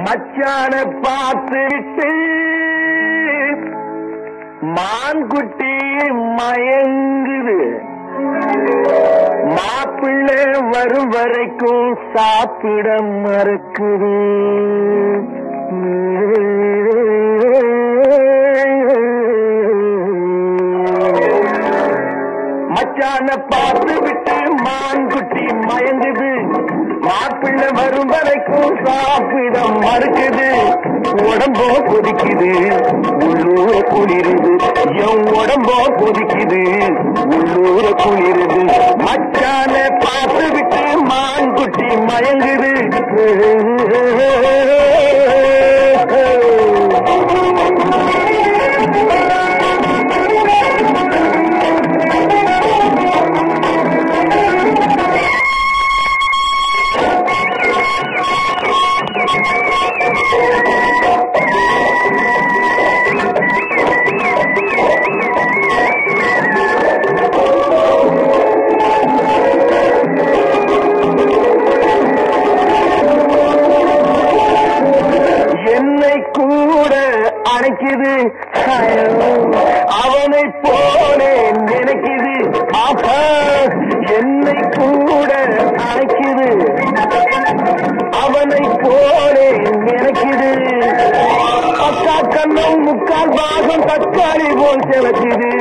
மச்சான பார்த்து விட்டு மான்குட்டி மயங்குது மாப்பிள்ளை வரும் வரைக்கும் சாப்பிட மறுக்குது மச்சான பார்த்து விட்டு மான்குட்டி மயங்குது மாப்பிள்ளை வரும் வரைக்கும் சாப்பிட மறுக்குது உடம்போ கொதிக்குது உள்ளூர குளிருது என் உடம்போ கொதிக்குது உள்ளூர குளிருது மச்சான பார்த்து விட்டு மான்குட்டி மயங்குது என்னை கூட அணைக்குது அவனை போல நினைக்குது ஆப்பா என்னை கூட அணைக்குது அவனை போல நினைக்குது அக்கா கண்ணம் முக்கால் பாகம் தக்காளி போல் சிலக்குது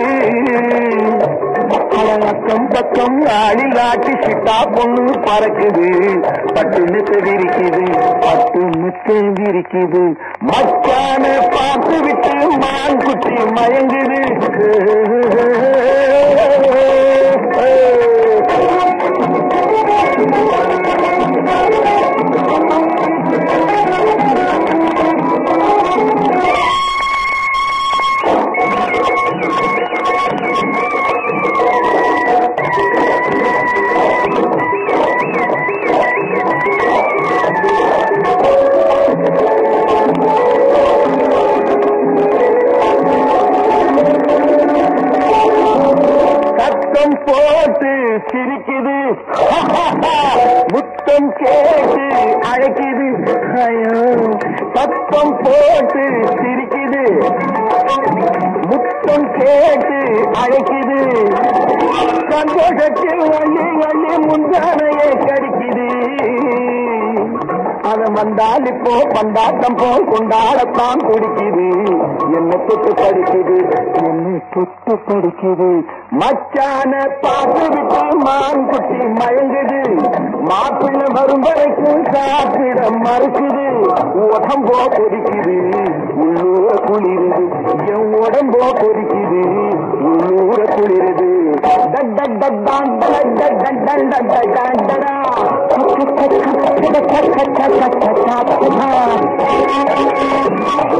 அக்கம் பக்கம் ஆளில் ஆட்டி சிட்டா பொண்ணு பறக்குது பட்டு நித்த விரிக்குது பட்டு நித்த விரிக்குது மச்சான பார்த்து விட்டு மான் குட்டி மயங்குது சத்தம் போட்டு சிரிக்குது முத்தம் கேட்டு அழைக்குது ஐயோ சத்தம் போட்டு சிரிக்குது முத்தம் கேட்டு அழைக்குது சந்தோஷத்தில் வள்ளி வள்ளி முந்தானையே கடிக்குது அவன் வந்தால் இப்போ பந்தாட்டம் போல் கொண்டாடத்தான் குடிக்குது என்ன தொட்டு படிக்குது என்னை தொட்டு படிக்குது மச்சான பார்த்து விட்டு மான் குட்டி மயங்குது மாப்பிள்ளை வரும் வரைக்கும் சாப்பிட மறுக்குது உடம்போ கொதிக்குது உள்ளூர குளிருது என் உடம்போ கொதிக்குது உள்ளூர குளிருது டடா